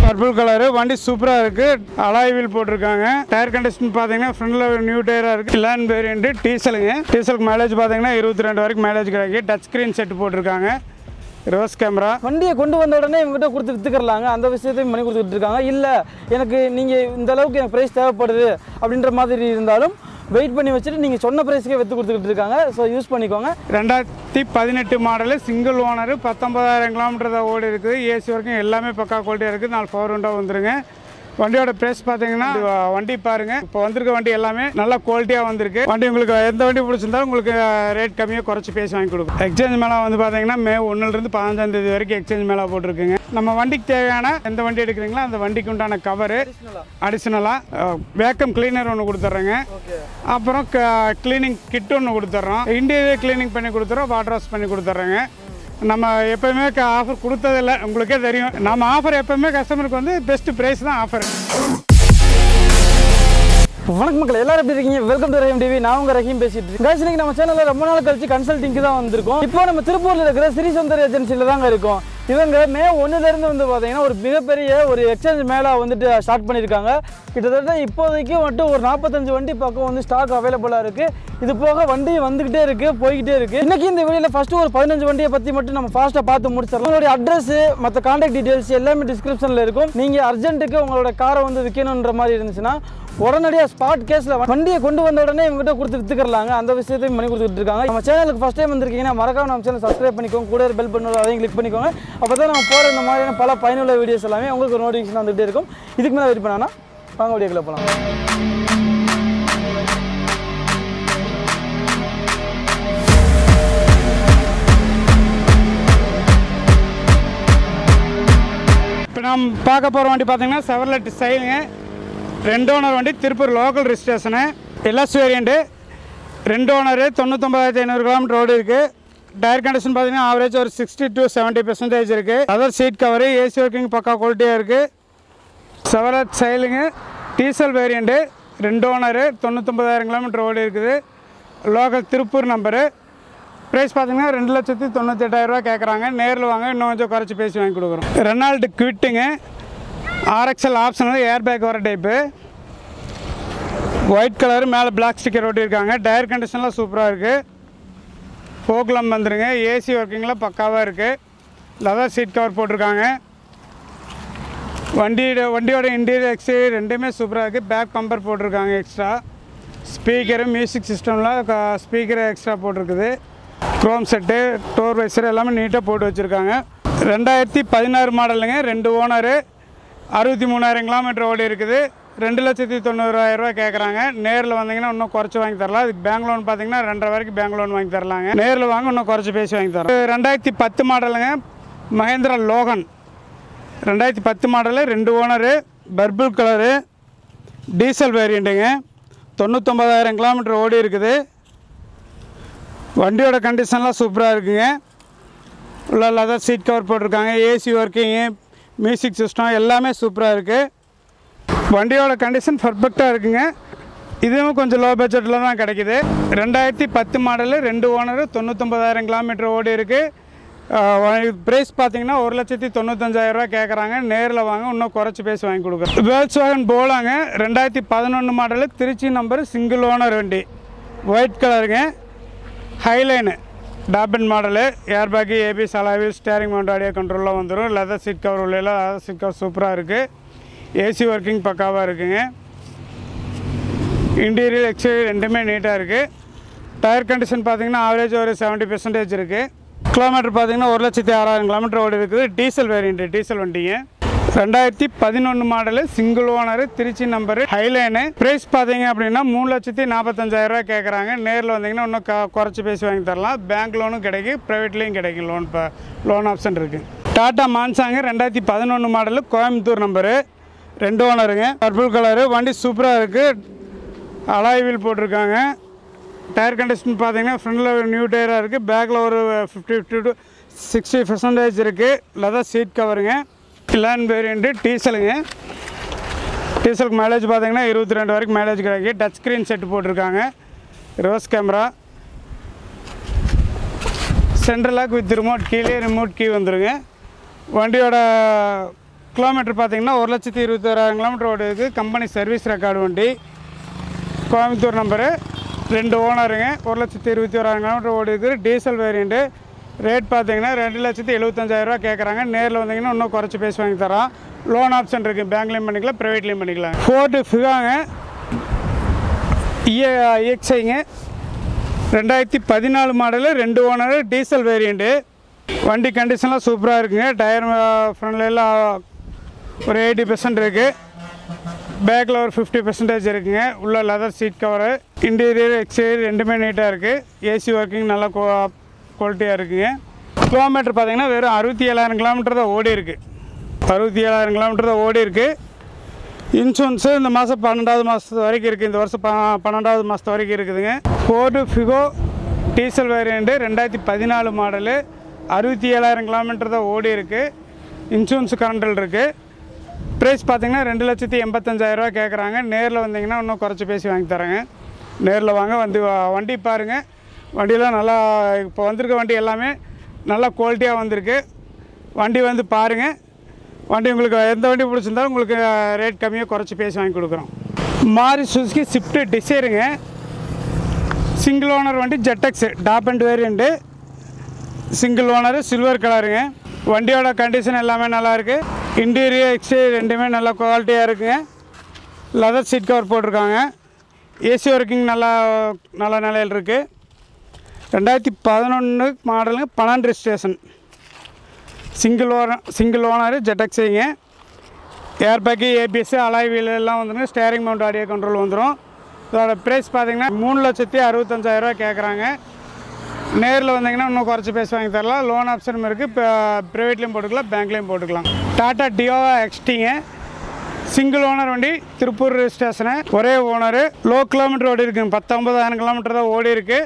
purple colour வண்டி சூப்பராக இருக்குது அலாய் வீல் போட்டிருக்காங்க டயர் கண்டிஷன் பார்த்தீங்கன்னா ஃப்ரண்ட்டில் நியூ டயராக இருக்குது லேன் வேரியன்ட்டு டீசலுங்க டீசலுக்கு மைலேஜ் பார்த்தீங்கன்னா இருபத்தி ரெண்டு வரைக்கும் மைலேஜ் கிடைக்கும் டச் ஸ்க்ரீன் செட் போட்டிருக்காங்க ரிவர்ஸ் கேமரா வண்டியை கொண்டு வந்த உடனே இவங்ககிட்ட கொடுத்து வித்துக்கறலாங்க அந்த விஷயத்தையும் பண்ணி கொடுத்துட்டு இருக்காங்க இல்லை எனக்கு நீங்கள் இந்த அளவுக்கு எனக்கு ப்ரைஸ் தேவைப்படுது அப்படின்ற மாதிரி இருந்தாலும் வெயிட் பண்ணி வச்சுட்டு நீங்கள் சொன்ன ப்ரைஸ்க்கே விற்று கொடுத்துக்கிட்டு இருக்காங்க ஸோ யூஸ் பண்ணிக்கோங்க ரெண்டாயிரத்தி பதினெட்டு மாடலு சிங்கிள் ஓனரு பத்தொன்பதாயிரம் கிலோமீட்டர் தான் ஓடி இருக்குது ஏசி வரைக்கும் எல்லாமே பக்கா குவாலிட்டியாக இருக்குது நாலு பவர் விண்டோ வந்துருங்க வண்டியோட ப்ரைஸ் பார்த்தீங்கன்னா இது வண்டி பாருங்க இப்போ வந்திருக்க வண்டி எல்லாமே நல்ல குவாலிட்டியாக வந்திருக்கு வண்டி உங்களுக்கு எந்த வண்டி பிடிச்சிருந்தாலும் உங்களுக்கு ரேட் கம்மியாக குறைச்சி பேசி வாங்கி கொடுக்கும் எக்ஸ்சேஞ்ச் மேலே வந்து பார்த்தீங்கன்னா மே ஒன்றுலேருந்து பதினஞ்சாம் தேதி வரைக்கும் எக்ஸ்சேஞ்ச் மேலே போட்டிருக்குங்க நம்ம வண்டிக்கு தேவையான எந்த வண்டி எடுக்கிறீங்களோ அந்த வண்டிக்கு உண்டான கவரு அடிஷ்னலாக வேக்கம் கிளீனர் ஒன்று கொடுத்துட்றேங்க அப்புறம் க்ளீனிங் கிட் ஒன்று கொடுத்துட்றோம் இன்டீரியர் க்ளீனிங் பண்ணி கொடுத்துறோம் வாட்டர் வாஷ் பண்ணி கொடுத்துட்றோங்க நம்ம எப்போயுமே ஆஃபர் கொடுத்ததில்ல உங்களுக்கே தெரியும் நம்ம ஆஃபர் எப்போயுமே கஸ்டமருக்கு வந்து பெஸ்ட் ப்ரைஸ் தான் ஆஃபர் வணக்கம் மக்கள் எல்லாரும் எப்படி இருக்கீங்க வெல்கம் டு ரஹீம் டிவி நான் உங்க ரஹீம் பேசிட்டு இருக்கேன் guys, இன்னைக்கு நம்ம சேனல்ல ரொம்ப நாள் கழிச்சு கன்சல்டிங்க்கு தான் வந்திருக்கோம் இப்போ நம்ம திருப்பூர்ல இருக்கிற ஸ்ரீ சுந்தர் ஏஜென்சில தாங்க இருக்கோம் இவங்க மே ஒன்னுல இருந்து வந்து பாத்தீங்கன்னா ஒரு மிகப்பெரிய ஒரு எக்ஸ்சேஞ்ச் மேலா வந்துட்டு ஸ்டார்ட் பண்ணியிருக்காங்க கிட்டத்தட்ட இப்போதைக்கு மட்டும் ஒரு நாற்பத்தஞ்சு வண்டி பக்கம் வந்து ஸ்டாக் அவைலபிளா இருக்கு இது போக வண்டி வந்துகிட்டே இருக்கு போய்கிட்டே இருக்கு இன்னைக்கு இந்த வீடியோல ஃபர்ஸ்ட் ஒரு பதினஞ்சு வண்டியை பத்தி மட்டும் நம்ம ஃபாஸ்ட்டாக பார்த்து முடிச்சிடலாம் உங்களுடைய அட்ரஸ் மற்ற கான்டாக்ட் டீடைல்ஸ் எல்லாமே டிஸ்கிரிப்ஷன்ல இருக்கும் நீங்க அர்ஜென்ட்டுக்கு உங்களோட காரை வந்து விற்கணுன்ற மாதிரி இருந்துச்சுன்னா உடனடியாக ஸ்பாட் கேஸில் வண்டியை கொண்டு வந்த உடனே இவங்ககிட்ட கொடுத்து வித்துக்கறலாங்க அந்த விஷயத்தையும் பண்ணி கொடுத்துட்டு இருக்காங்க நம்ம சேனலுக்கு ஃபஸ்ட் டைம் வந்திருக்கீங்கன்னா மறக்காம நம்ம சேனல் சப்ஸ்கிரைப் பண்ணிக்கோங்க கூட பெல் பண்ணுவோம் அதையும் கிளிக் பண்ணிக்கோங்க அப்போ தான் நம்ம போகிற இந்த மாதிரியான பல பயனுள்ள வீடியோஸ் எல்லாமே உங்களுக்கு ஒரு நோட்டிஃபிகேஷன் வந்துகிட்டே இருக்கும் இதுக்கு மேலே வெயிட் பண்ணானா வாங்க வீடியோக்குள்ள போகலாம் இப்போ நம்ம பார்க்க போகிற வண்டி பார்த்தீங்கன்னா செவர்லெட் ஸ்டைலுங்க ரெண்டு ஓனர் வண்டி Tiruppur local registration LS variant ரெண்டு ஓனரு தொண்ணூத்தொம்பதாயிரத்தி ஐநூறு கிலோமீட்டர் ரோடு இருக்குது டயர் கண்டிஷன் பார்த்தீங்கன்னா ஆவரேஜ் ஒரு சிக்ஸ்டி டு செவன்ட்டி பெர்சன்டேஜ் இருக்குது other seat cover AC working பக்கா குவாலிட்டியாக இருக்குது செவரட் சைலுங்க டீசல் வேரியண்ட்டு ரெண்டு ஓனரு தொண்ணூத்தொம்பதாயிரம் கிலோமீட்டர் ஓடி இருக்குது லோக்கல் திருப்பூர் நம்பரு ப்ரைஸ் பார்த்தீங்கன்னா ரெண்டு லட்சத்தி தொண்ணூற்றி எட்டாயிரரூவா கேட்குறாங்க நேரில் வாங்க இன்னும் கொஞ்சம் குறைச்சி பேசி வாங்கி கொடுக்குறோம் ரெனால்டு குவிட்டுங்க ஆர்எக்ஸ்எல் ஆப்ஷனல் ஏர் பேக் வர டைப்பு ஒயிட் கலர் மேலே பிளாக் ஸ்டிக்கர் ஒட்டியிருக்காங்க டயர் கண்டிஷன்லாம் சூப்பராக இருக்குது ஃபோக்லம் வந்துருங்க ஏசி ஒர்க்கிங்கில் பக்காவாக இருக்குது லெதர் சீட் கவர் போட்டிருக்காங்க வண்டியோட வண்டியோட இன்டீரியர் எக்ஸ்டீரியர் ரெண்டுமே சூப்பராக இருக்குது பேக் பம்பர் போட்டிருக்காங்க எக்ஸ்ட்ரா ஸ்பீக்கரு மியூசிக் சிஸ்டமில் ஸ்பீக்கர் எக்ஸ்ட்ரா போட்டிருக்குது க்ரோம் செட்டு டோர் வைசர் எல்லாமே நீட்டாக போட்டு வச்சுருக்காங்க ரெண்டாயிரத்தி பதினாறு மாடலுங்க ரெண்டு ஓனரு அறுபத்தி மூணாயிரம் கிலோமீட்டர் ஓடி இருக்குது ரெண்டு லட்சத்தி தொண்ணூறாயிரரூவா கேட்குறாங்க நேரில் வந்தீங்கன்னா இன்னும் குறைச்சி வாங்கி தரலாம் இதுக்கு பேங்க் லோன் பார்த்தீங்கன்னா ரெண்டரை வரைக்கும் பேங்க் லோன் வாங்கி தரலாங்க நேரில் வாங்க இன்னும் குறைச்சி பேசி வாங்கி தரோம் இது ரெண்டாயிரத்தி பத்து மாடலுங்க மகேந்திரா லோகன் ரெண்டாயிரத்தி பத்து மாடலு ரெண்டு ஓனரு பர்பிள் கலரு டீசல் வேரியண்ட்டுங்க தொண்ணூத்தொம்பதாயிரம் கிலோமீட்டர் ஓடி இருக்குது வண்டியோட கண்டிஷன்லாம் சூப்பராக இருக்குங்க உள்ள லெதர் சீட் கவர் போட்டிருக்காங்க ஏசி ஒர்க்கிங்கு மியூசிக் சிஸ்டம் எல்லாமே சூப்பராக இருக்குது வண்டியோட கண்டிஷன் பர்ஃபெக்டாக இருக்குங்க இதுவும் கொஞ்சம் லோ பட்ஜெட்டில் தான் கிடைக்குது ரெண்டாயிரத்தி பத்து மாடலு ரெண்டு ஓனரு தொண்ணூத்தொம்பதாயிரம் கிலோமீட்டர் ஓடி இருக்குது ப்ரைஸ் பார்த்தீங்கன்னா ஒரு லட்சத்தி தொண்ணூத்தஞ்சாயிரரூவா கேட்குறாங்க நேரில் வாங்க இன்னும் குறைச்சி பேசி வாங்கி கொடுக்குறோம் வேல்ஸ் வாகன் போலாங்க ரெண்டாயிரத்தி பதினொன்று model Trichy number single owner வண்டி ஒயிட் கலருங்க ஹைலைனு டாபன் மாடலு ஏர் பேக்கு ஏபிஎஸ் அலாவில் ஸ்டேரிங் மவுண்ட் ஆடியோ கண்ட்ரோலில் வந்துடும் லெதர் சீட் கவர் உள்ள லெதர் சீட் கவர் சூப்பராக இருக்குது ஏசி ஒர்க்கிங் பக்காவாக இருக்குங்க இன்டீரியர் எக்ஸ்டீரியர் ரெண்டுமே நீட்டாக இருக்குது டயர் கண்டிஷன் பார்த்தீங்கன்னா ஆவரேஜ் ஒரு செவன்ட்டி பெர்சன்டேஜ் இருக்குது கிலோமீட்டர் பார்த்தீங்கன்னா ஒரு லட்சத்தி ஆறாயிரம் கிலோமீட்டர் ஓடி இருக்குது டீசல் வேரியண்ட்டு டீசல் வண்டிங்க ரெண்டாயிரத்தி பதினொன்று model single owner Trichy number highline price பார்த்தீங்க அப்படின்னா மூணு லட்சத்தி நாற்பத்தஞ்சாயிரரூவா கேட்குறாங்க நேரில் வந்தீங்கன்னா இன்னும் க குறைச்சி பேசி வாங்கி தரலாம் பேங்க் லோனும் கிடைக்கும் ப்ரைவேட்லேயும் கிடைக்கும் லோன் இப்போ லோன் ஆப்ஷன் இருக்குது டாட்டா மான்சாங்க ரெண்டாயிரத்தி பதினொன்று மாடலு கோயம்புத்தூர் நம்பரு ரெண்டு ஓனருங்க பர்பிள் கலரு வண்டி சூப்பராக இருக்குது அலாய் வீல் போட்டிருக்காங்க டயர் கண்டிஷன் பார்த்தீங்கன்னா ஃப்ரண்டில் நியூ டயராக இருக்குது பேக்கில் ஒரு fifty fifty to sixty percentage இருக்குது லெதர் சீட் கவருங்க லேன் வேரியண்ட்டு டீசலுங்க டீசலுக்கு மைலேஜ் பார்த்தீங்கன்னா இருபத்தி ரெண்டு வரைக்கும் மைலேஜ் கிடைக்கும் டச் ஸ்க்ரீன் செட்டு போட்டிருக்காங்க reverse camera central lock with remote கீழே ரிமோட் கீ வந்துருங்க வண்டியோட கிலோமீட்டர் பார்த்தீங்கன்னா ஒரு லட்சத்தி இருபத்தோராயிரம் கிலோமீட்டர் ஓடுது கம்பெனி சர்வீஸ் ரெக்கார்டு வண்டி கோயம்புத்தூர் நம்பரு ரெண்டு ஓனருங்க ஒரு லட்சத்தி இருபத்தி ஓராயிரம் கிலோமீட்டர் ஓடுது டீசல் வேரியண்ட்டு ரேட் பார்த்தீங்கன்னா ரெண்டு லட்சத்தி எழுபத்தஞ்சாயிரரூவா கேட்குறாங்க நேரில் வந்தீங்கன்னா இன்னும் குறைச்சி பேசி வாங்கி தரோம் லோன் ஆப்ஷன் இருக்குது பேங்க்லேயும் பண்ணிக்கலாம் ப்ரைவேட்லேயும் பண்ணிக்கலாம் ஃபோர்டு ஃபிகாங்க இஎக்ஸ்ஐங்க ரெண்டாயிரத்தி பதினாலு மாடலு ரெண்டு ஓனர் டீசல் வேரியண்ட்டு வண்டி கண்டிஷன்லாம் சூப்பராக இருக்குங்க டயர் ஃப்ரண்ட்லாம் ஒரு எயிட்டி பெர்சன்ட் இருக்குது பேக்கில் ஒரு ஃபிஃப்டி பெர்சன்டேஜ் இருக்குங்க உள்ள leather seat cover interior exterior ரெண்டுமே நீட்டாக இருக்குது ஏசி ஒர்க்கிங் நல்லா குவாலிட்டியாக இருக்குங்க கிலோமீட்டர் பார்த்தீங்கன்னா வெறும் அறுபத்தி ஏழாயிரம் கிலோமீட்டர் தான் ஓடி இருக்குது அறுபத்தி ஏழாயிரம் கிலோமீட்டர் தான் ஓடி இருக்குது இன்சூரன்ஸு இந்த மாதம் பன்னெண்டாவது மாதத்து வரைக்கும் இருக்குது இந்த வருஷம் ப பன்னெண்டாவது மாதத்து வரைக்கும் இருக்குதுங்க ஃபோர்டு ஃபிகோ டீசல் வேரியண்ட்டு ரெண்டாயிரத்தி பதினாலு மாடலு அறுபத்தி ஏழாயிரம் கிலோமீட்டர் தான் ஓடி இருக்குது இன்சூரன்ஸ் கரண்டில் இருக்குது ப்ரைஸ் பார்த்தீங்கன்னா ரெண்டு லட்சத்தி எண்பத்தஞ்சாயிரரூவா கேட்குறாங்க நேரில் வந்தீங்கன்னா இன்னும் குறைச்சி பேசி வாங்கி தரேங்க நேரில் வாங்க வந்து வ- வண்டி பாருங்கள் வண்டியெலாம் நல்லா இப்போ வந்திருக்க வண்டி எல்லாமே நல்லா குவாலிட்டியாக வந்திருக்கு வண்டி வந்து பாருங்கள் வண்டி உங்களுக்கு எந்த வண்டி பிடிச்சிருந்தாலும் உங்களுக்கு ரேட் கம்மியாக குறைச்சி பேசி வாங்கி கொடுக்குறோம் மாரி சுசுகி ஸ்விஃப்ட் டிசைருங்க சிங்கிள் ஓனர் வண்டி ஜெட்டக்ஸ் top end variant single owner silver கலருங்க வண்டியோட கண்டிஷன் எல்லாமே நல்லா இருக்குது இன்டீரியர் எக்ஸ்டீரியர் ரெண்டுமே நல்ல குவாலிட்டியாக இருக்குங்க லெதர் சீட் கவர் போட்டிருக்காங்க ஏசி ஒர்க்கிங் நல்லா நல்ல நிலையில் இருக்குது ரெண்டாயிரத்தி பதினொன்று மாடலுங்க பன்னெண்டு registration single owner single owner ஜெட்டக்ஸிங்க air bag ABS alloy wheel எல்லாம் வந்துருங்க ஸ்டேரிங் மவுண்ட் ஆடியோ கண்ட்ரோல் வந்துடும் இதோட ப்ரைஸ் பார்த்தீங்கன்னா மூணு லட்சத்தி அறுபத்தஞ்சாயிரரூவா கேட்குறாங்க நேரில் வந்தீங்கன்னா இன்னும் குறைச்சி பேசி வாங்கி தரலாம் லோன் ஆப்ஷனும் இருக்குது இப்போ ப்ரைவேட்லேயும் போட்டுக்கலாம் பேங்க்லேயும் போட்டுக்கலாம் டாட்டா டியோவா எக்ஸ்டிங்க சிங்கிள் ஓனர் வண்டி திருப்பூர் ஸ்டேஷனு ஒரே ஓனரு லோ கிலோமீட்டர் ஓடி இருக்குங்க பத்தொம்பதாயிரம் கிலோமீட்டர் தான் ஓடி இருக்குது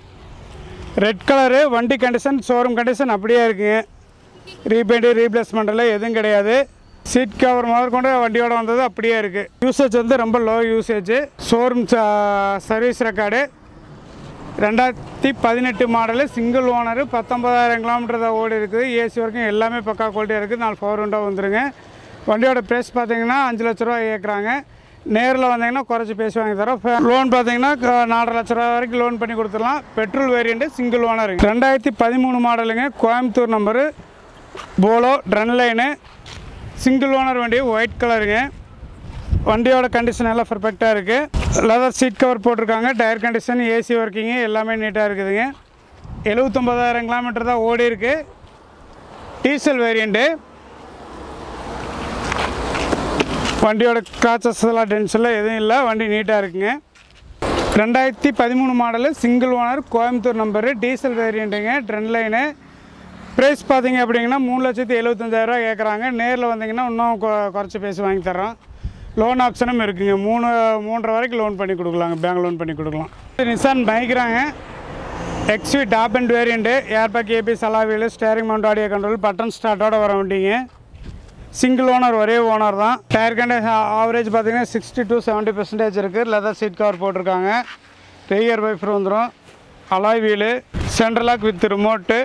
ரெட் கலரு வண்டி கண்டிஷன் ஷோரூம் கண்டிஷன் அப்படியே இருக்குங்க ரீபெயிண்ட் ரீப்ளேஸ்மெண்ட் எல்லாம் எதுவும் கிடையாது சீட் கவர் முதற்கொண்டு வண்டியோட வந்தது அப்படியே இருக்குது யூசேஜ் வந்து ரொம்ப low usage showroom service record ரெண்டாயிரத்தி பதினெட்டு மாடலு சிங்கிள் ஓனரு பத்தொம்பதாயிரம் கிலோமீட்டர் தான் ஓடி இருக்குது ஏசி வரைக்கும் எல்லாமே பக்கா குவாலிட்டியாக இருக்குது நாலு ஃபோர் விண்டோ வந்துருங்க வண்டியோட ப்ரைஸ் பார்த்தீங்கன்னா அஞ்சு லட்ச ரூபா கேட்குறாங்க நேரில் வந்தீங்கன்னா குறைச்சி பேசி வாங்கி தரோம் லோன் பார்த்தீங்கன்னா க- நாலரை லட்ச ரூபா வரைக்கும் லோன் பண்ணி கொடுத்துடலாம் பெட்ரோல் வேரியண்ட்டு சிங்கிள் ஓனர் ரெண்டாயிரத்தி பதிமூணு மாடலுங்க Coimbatore number Polo trend line single owner வண்டி ஒயிட் கலருங்க வண்டியோட கண்டிஷன் எல்லாம் பர்ஃபெக்டாக இருக்குது லெதர் சீட் கவர் போட்டிருக்காங்க டயர் கண்டிஷன் ஏசி ஒர்க்கிங்கு எல்லாமே நீட்டாக இருக்குதுங்க எழுபத்தொம்பதாயிரம் கிலோமீட்டர் தான் ஓடி இருக்கு டீசல் வேரியண்ட்டு வண்டியோட கிராச்சஸ் எல்லாம் டென்ஷன்லாம் எதுவும் இல்லை வண்டி நீட்டாக இருக்குங்க ரெண்டாயிரத்தி பதிமூணு model single owner Coimbatore number diesel வேரியண்ட்டுங்க ட்ரெண்ட் லைனு ப்ரைஸ் பார்த்தீங்க அப்படிங்கன்னா மூணு லட்சத்தி எழுபத்தஞ்சாயிரரூவா கேட்குறாங்க நேரில் வந்தீங்கன்னா இன்னும் கொ- குறைச்சி பேசி வாங்கி தர்றோம் லோன் ஆப்ஷனும் இருக்குங்க மூணு மூன்றரை வரைக்கும் லோன் பண்ணி கொடுக்கலாங்க பேங்க் லோன் பண்ணி கொடுக்கலாம் நிசான் பைக்கிறாங்க XV top end variant airbag ABS அலாவியில் steering mount audio control button ஸ்டார்ட்டோட வர வண்டிங்க சிங்கிள் ஓனர் ஒரே ஓனர் தான் டயர் கண்டிஷன் ஆவரேஜ் பார்த்தீங்கன்னா சிக்ஸ்டி டு செவன்ட்டி பர்சன்டேஜ் இருக்குது லெதர் சீட் கவர் போட்டிருக்காங்க ரெய்யர் வைஃபர் வந்துடும் alloy wheel central lock with remote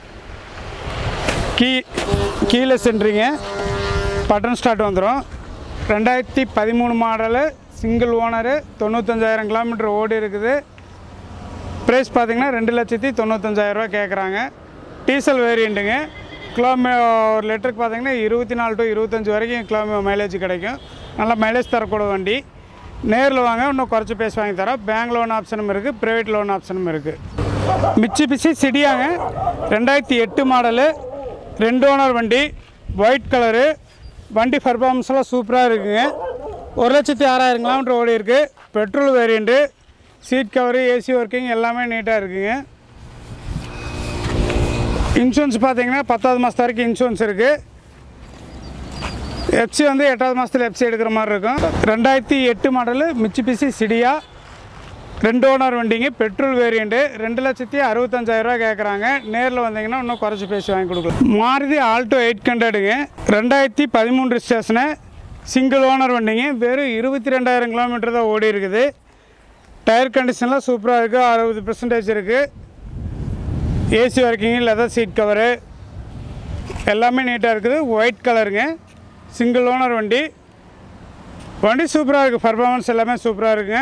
key கீழே சென்ட்ரிங்க பட்டன் ஸ்டார்ட் வந்துடும் ரெண்டாயிரத்தி பதிமூணு மாடலு சிங்கிள் ஓனரு தொண்ணூத்தஞ்சாயிரம் கிலோமீட்டர் ஓடி இருக்குது ப்ரைஸ் பார்த்தீங்கன்னா ரெண்டு லட்சத்தி தொண்ணூத்தஞ்சாயிரரூவா கேட்குறாங்க டீசல் வேரியண்ட்டுங்க கிலோமீ ஒரு லிட்டருக்கு பார்த்தீங்கன்னா இருபத்தி நாலு டு இருபத்தஞ்சி வரைக்கும் கிலோமீ மைலேஜ் கிடைக்கும் நல்லா மைலேஜ் தரக்கூட வண்டி நேரில் வாங்க இன்னும் குறைச்சி பேசி வாங்கி தரோம் பேங்க் லோன் ஆப்ஷனும் இருக்குது ப்ரைவேட் லோன் ஆப்ஷனும் இருக்குது மிச்சி பிசி சிடியாங்க ரெண்டாயிரத்தி எட்டு மாடலு ரெண்டு ஓனர் வண்டி ஒயிட் கலரு வண்டி பர்ஃபார்மன்ஸ்லாம் சூப்பராக இருக்குங்க ஒரு லட்சத்தி ஆறாயிரம் கிலோமீட்டர் ஓடி இருக்குது petrol variant seat cover AC working எல்லாமே நீட்டாக இருக்குங்க இன்சூரன்ஸ் பார்த்தீங்கன்னா பத்தாவது மாதத்து வரைக்கும் இன்சூரன்ஸ் இருக்குது எஃப்சி வந்து எட்டாவது மாதத்தில் எஃப்சி எடுக்கிற மாதிரி இருக்கும் ரெண்டாயிரத்தி எட்டு மாடலு மிச்சிபிசி சிடியா ரெண்டு ஓனர் வண்டிங்க பெட்ரோல் வேரியண்ட்டு ரெண்டு லட்சத்தி அறுபத்தஞ்சாயிரரூவா கேட்குறாங்க நேரில் வந்தீங்கன்னா இன்னும் குறைச்சி பேசி வாங்கி கொடுக்கலாம் மாருதி ஆல்டோ எயிட் ஹண்ட்ரடுங்க ரெண்டாயிரத்தி பதிமூன்று ஸ்டேஷனு சிங்கிள் ஓனர் வண்டிங்க வெறும் இருபத்தி ரெண்டாயிரம் கிலோமீட்டர் தான் ஓடி இருக்குது டயர் கண்டிஷன்லாம் சூப்பராக இருக்குது அறுபது பெர்சன்டேஜ் இருக்குது AC working leather seat cover எல்லாமே நீட்டாக இருக்குது ஒயிட் கலருங்க சிங்கிள் ஓனர் வண்டி வண்டி சூப்பராக இருக்குது பர்ஃபார்மன்ஸ் எல்லாமே சூப்பராக இருக்குங்க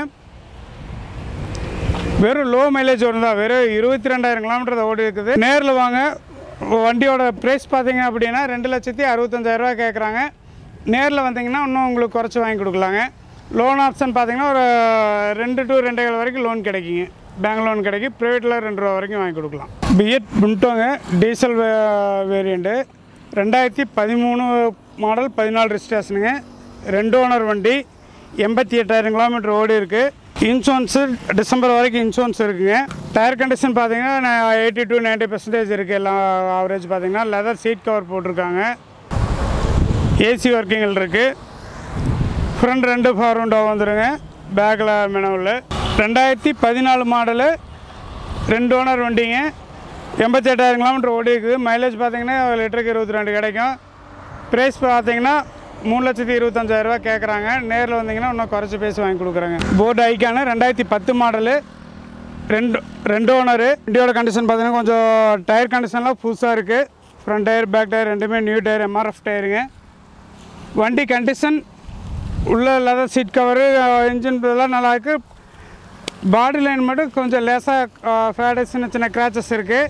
வெறும் லோ மைலேஜ் வரும் தான் வெறும் இருபத்தி ரெண்டாயிரம் கிலோமீட்டர் தான் ஓடி இருக்குது நேரில் வாங்க வண்டியோட ப்ரைஸ் பார்த்தீங்க அப்படின்னா ரெண்டு லட்சத்தி அறுபத்தஞ்சாயிரரூவா கேட்குறாங்க நேரில் வந்தீங்கன்னா இன்னும் உங்களுக்கு குறைச்சி வாங்கி கொடுக்கலாங்க லோன் ஆப்ஷன் பார்த்தீங்கன்னா ஒரு ரெண்டு டு ரெண்டே கால் வரைக்கும் லோன் கிடைக்குங்க பேங்க் லோன் கிடைக்கும் ப்ரைவேட்டில் ரெண்டு ரூபா வரைக்கும் வாங்கி கொடுக்கலாம் பிஎட் புண்டோங்க டீசல் வேரியண்ட்டு ரெண்டாயிரத்தி பதிமூணு மாடல் பதினாலு ரெஜிஸ்ட்ரேஷனுங்க ரெண்டு ஓனர் வண்டி எண்பத்தி எட்டாயிரம் கிலோமீட்டர் ஓடி இருக்குது இன்சூரன்ஸு டிசம்பர் வரைக்கும் இன்சூரன்ஸ் இருக்குங்க டயர் கண்டிஷன் பார்த்தீங்கன்னா எயிட்டி டு 90% பர்சன்டேஜ் இருக்குது எல்லாம் ஆவரேஜ் பார்த்தீங்கன்னா லெதர் சீட் கவர் போட்டிருக்காங்க ஏசி ஒர்க்கிங்கில் இருக்குது ஃப்ரண்ட் ரெண்டு ஃபார் விண்டோ வந்துடுங்க பேக்கில் மெனவில் ரெண்டாயிரத்தி பதினாலு மாடலு ரெண்டு ஓனர் வண்டிங்க எண்பத்தி எட்டாயிரம் கிலோமீட்டர் ஓடி இருக்குது மைலேஜ் பார்த்தீங்கன்னா லிட்டருக்கு இருபத்தி ரெண்டு கிடைக்கும் ப்ரைஸ் பார்த்தீங்கன்னா மூணு லட்சத்தி இருபத்தஞ்சாயிரரூவா கேட்குறாங்க நேரில் வந்தீங்கன்னா இன்னும் குறைச்சி பேசி வாங்கி கொடுக்குறாங்க போர்டு ஐக்கானு ரெண்டாயிரத்தி பத்து மாடலு ரெண்டு ரெண்டு ஓனரு வண்டியோட கண்டிஷன் பார்த்தீங்கன்னா கொஞ்சம் டயர் கண்டிஷன்லாம் புதுசாக இருக்குது ஃப்ரண்ட் டயர் பேக் டயர் ரெண்டுமே நியூ டயர் எம்ஆர்எஃப் டயருங்க வண்டி கண்டிஷன் உள்ள லெதர் சீட் கவரு இன்ஜின் இதெல்லாம் நல்லா இருக்கு பாடி லைன் மட்டும் கொஞ்சம் லேசாக ஃபேடு சின்ன சின்ன கிராச்சஸ் இருக்குது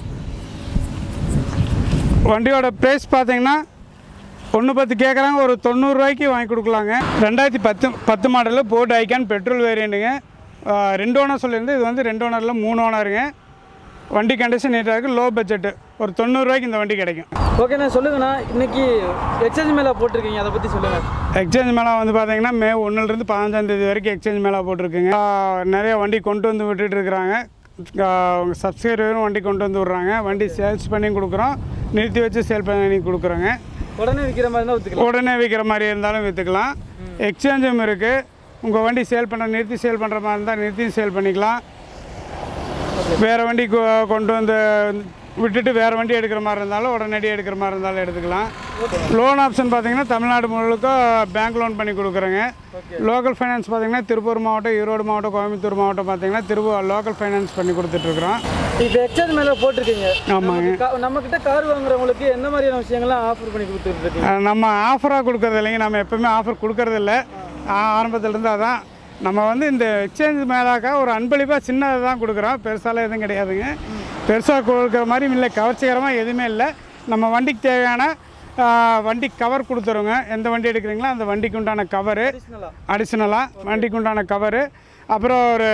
வண்டியோட ப்ரைஸ் பார்த்தீங்கன்னா ஒன்று பத்து கேட்குறாங்க ஒரு தொண்ணூறுரூவாய்க்கு வாங்கி கொடுக்கலாங்க ரெண்டாயிரத்தி பத்து பத்து மாடலு போர்டு ஐக்கான் பெட்ரோல் வேரியண்ட்டுங்க ரெண்டு ஓனர் சொல்லியிருந்து இது வந்து ரெண்டு ஓனரில் மூணு ஓனருங்க வண்டி கண்டிஷன் நீட்டாக இருக்குது லோ பட்ஜெட்டு ஒரு தொண்ணூறுரூவாய்க்கு இந்த வண்டி கிடைக்கும் ஓகேண்ணா சொல்லுங்கண்ணா இன்னைக்கு எக்ஸ்சேஞ்ச் மேலே போட்டிருக்கீங்க அதை பற்றி சொல்லுங்கள் எக்ஸ்சேஞ்ச் மேளா வந்து பார்த்தீங்கன்னா மே ஒன்றுலேருந்து பதினஞ்சாம் தேதி வரைக்கும் எக்ஸ்சேஞ்ச் மேளா போட்டிருக்குங்க ஆ, நிறைய வண்டி கொண்டு வந்து விட்டுட்டு இருக்கிறாங்க உங்கள் சப்ஸ்கிரைபரும் வண்டி கொண்டு வந்து விட்றாங்க வண்டி சேல்ஸ் பண்ணி கொடுக்குறோம் நிறுத்தி வச்சு சேல் பண்ணி கொடுக்குறோங்க உடனே விற்கிற மாதிரி தான் விற்றுக்கலாம் உடனே விற்கிற மாதிரி இருந்தாலும் விற்றுக்கலாம் எக்ஸ்சேஞ்சும் இருக்குது உங்கள் வண்டி சேல் பண்ண நிறுத்தி சேல் பண்ணுற மாதிரி இருந்தால் நிறுத்தியும் சேல் பண்ணிக்கலாம் வேறு வண்டி கொ- கொண்டு வந்து விட்டுட்டு வேறு வண்டி எடுக்கிற மாதிரி இருந்தாலும் உடனடியாக எடுக்கிற மாதிரி இருந்தாலும் எடுத்துக்கலாம் லோன் ஆப்ஷன் பார்த்தீங்கன்னா தமிழ்நாடு முழுக்க பேங்க் லோன் பண்ணி கொடுக்குறோங்க லோக்கல் ஃபைனான்ஸ் பார்த்தீங்கன்னா திருப்பூர் மாவட்டம் ஈரோடு மாவட்டம் கோயம்புத்தூர் மாவட்டம் பார்த்தீங்கன்னா திருப்பூர் லோக்கல் ஃபைனான்ஸ் பண்ணி கொடுத்துட்ருக்குறோம் இப்போ எக்ஸ்சேஞ்ச் மேலே போட்டிருக்கீங்க ஆமாங்க நம்ம கிட்ட கார் வாங்குறவங்களுக்கு எந்த மாதிரியான விஷயங்கள்லாம் ஆஃபர் பண்ணி கொடுத்துட்டு இருக்கீங்க அஹ் நம்ம ஆஃபராக கொடுக்கறது இல்லைங்க நம்ம எப்பவுமே ஆஃபர் கொடுக்கறது இல்லை ஆரம்பத்துலேருந்து அதான் நம்ம வந்து இந்த எக்ஸ்சேஞ்ச் மேலாக்கா ஒரு அன்பளிப்பாக சின்னதை தான் கொடுக்குறோம் பெருசாலாம் எதுவும் கிடையாதுங்க பெருசாக கொடுக்குற மாதிரி இல்லை கவர்ச்சிகரமாக எதுவுமே இல்லை நம்ம வண்டிக்கு தேவையான அஹ், வண்டி கவர் கொடுத்துருங்க எந்த வண்டி எடுக்கிறீங்களோ அந்த வண்டிக்கு உண்டான கவரு அடிஷ்னலாக அடிஷ்னலாக வண்டிக்கு உண்டான கவரு அப்புறம் ஒரு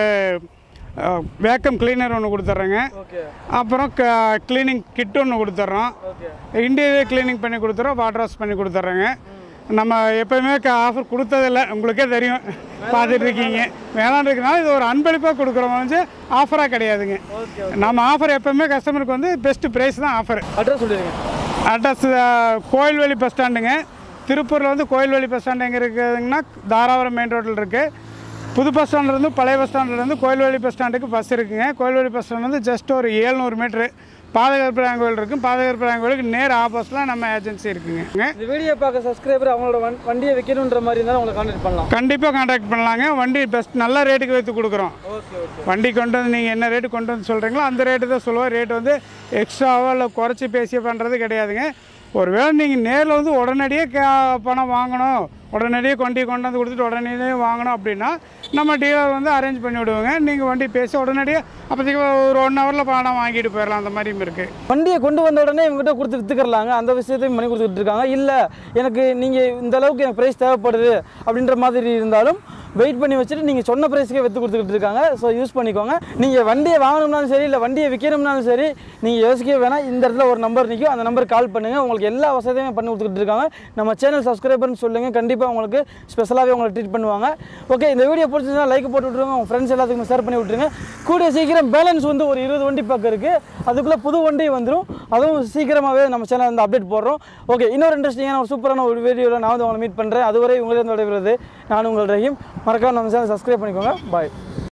வேக்கம் கிளீனர் ஒன்று கொடுத்துட்றேங்க ஓகே அப்புறம் க க்ளீனிங் கிட் ஒன்று கொடுத்துட்றோம் ஓகே இன்டீரியர் க்ளீனிங் பண்ணி கொடுத்துறோம் வாட்டர் வாஷ் பண்ணி கொடுத்துட்றோங்க நம்ம எப்போயுமே ஆஃபர் கொடுத்ததில்ல உங்களுக்கே தெரியும் பார்த்துட்டு இருக்கீங்க வேளாண் இருக்கனால இது ஒரு அன்பளிப்பாக கொடுக்குறோம் வந்து ஆஃபராக கிடையாதுங்க ஓகே நம்ம ஆஃபர் எப்போவுமே கஸ்டமருக்கு வந்து பெஸ்ட் ப்ரைஸ் தான் ஆஃபர் அட்ரஸ் சொல்லிடுங்க அட்ரஸ் கோயில்வெளி பஸ் ஸ்டாண்டுங்க திருப்பூரில் வந்து கோயில்வெளி பஸ் ஸ்டாண்டு எங்கே இருக்குதுங்கன்னா தாராபுரம் மெயின் ரோட்டில் இருக்குது புது பஸ் ஸ்டாண்ட்லேருந்து பழைய பஸ் ஸ்டாண்ட்லேருந்து கோயில்வெளி பஸ் ஸ்டாண்டுக்கு பஸ் இருக்குங்க கோயில்வெளி பஸ் ஸ்டாண்ட் வந்து ஜஸ்ட் ஒரு ஏழ்நூறு மீட்ரு பாதகற்பராயன் கோயில் இருக்கும் பாதகற்பராயன் கோயிலுக்கு நேர் ஆப்போசிட்டில் நம்ம ஏஜென்சி இருக்குங்க இந்த வீடியோ பார்க்க சப்ஸ்கிரைபர் அவங்களோட வண் வண்டியை விற்கணுன்ற மாதிரி இருந்தாலும் உங்களை கான்டாக்ட் பண்ணலாம் கண்டிப்பாக கான்டாக்ட் பண்ணலாங்க வண்டி பெஸ்ட் நல்ல ரேட்டுக்கு வைத்து கொடுக்குறோம் ஓகே ஓகே வண்டி கொண்டு வந்து நீங்கள் என்ன ரேட்டு கொண்டு வந்து சொல்கிறீங்களோ அந்த ரேட்டு தான் சொல்லுவோம் ரேட் வந்து எக்ஸ்ட்ராவோ இல்லை குறைச்சி பேசி பண்ணுறது கிடையாதுங்க ஒருவேளை நீங்கள் நேரில் வந்து உடனடியே கே பணம் வாங்கணும் உடனடியே கொண்டு கொண்டு வந்து கொடுத்துட்டு உடனடியே வாங்கணும் அப்படின்னா நம்ம டீலர் வந்து அரேஞ்ச் பண்ணி விடுவோங்க நீங்கள் வண்டி பேசி உடனடியே அப்போதைக்கு ஒரு ஒன் ஹவரில் பணம் வாங்கிட்டு போயிடலாம் அந்த மாதிரியும் இருக்குது வண்டியை கொண்டு வந்த உடனே இவங்ககிட்ட கொடுத்து வித்துக்கறலாங்க அந்த விஷயத்தையும் பண்ணி கொடுத்துட்டு இருக்காங்க இல்லை எனக்கு நீங்கள் இந்த அளவுக்கு எனக்கு ப்ரைஸ் தேவைப்படுது அப்படின்ற மாதிரி இருந்தாலும் வெயிட் பண்ணி வச்சுட்டு நீங்கள் சொன்ன ப்ரைஸ்க்கே விற்று கொடுத்துக்கிட்டு இருக்காங்க ஸோ யூஸ் பண்ணிக்கோங்க நீங்கள் வண்டியை வாங்கணும்னாலும் சரி இல்லை வண்டியை விற்கணும்னாலும் சரி நீங்கள் யோசிக்கவே வேணாம் இந்த இடத்துல ஒரு நம்பர் நிற்கும் அந்த நம்பருக்கு கால் பண்ணுங்கள் உங்களுக்கு எல்லா வசதியுமே பண்ணி கொடுத்துக்கிட்டு இருக்காங்க நம்ம சேனல் சப்ஸ்கிரைபர்னு சொல்லுங்கள் கண்டிப்பாக உங்களுக்கு ஸ்பெஷலாகவே உங்களை ட்ரீட் பண்ணுவாங்க ஓகே இந்த வீடியோ பிடிச்சிருந்தா லைக் போட்டு விட்ருங்க உங்கள் ஃப்ரெண்ட்ஸ் எல்லாத்துக்குமே ஷேர் பண்ணி விட்ருங்க கூடிய சீக்கிரம் பேலன்ஸ் வந்து ஒரு இருபது வண்டி பக்கம் இருக்குது அதுக்குள்ளே புது வண்டி வந்துடும் அதுவும் சீக்கிரமாகவே நம்ம சேனல் வந்து அப்டேட் போடுறோம் ஓகே இன்னொரு இன்ட்ரெஸ்டிங்கான ஒரு சூப்பரான ஒரு வீடியோவில் நான் வந்து உங்களை மீட் பண்ணுறேன் அதுவரை உங்களிடம் விடைபெறுவது நான் உங்கள் ரஹீம் மறக்காம நம்ம சேனல் சப்ஸ்கிரைப் பண்ணிக்கோங்க பாய்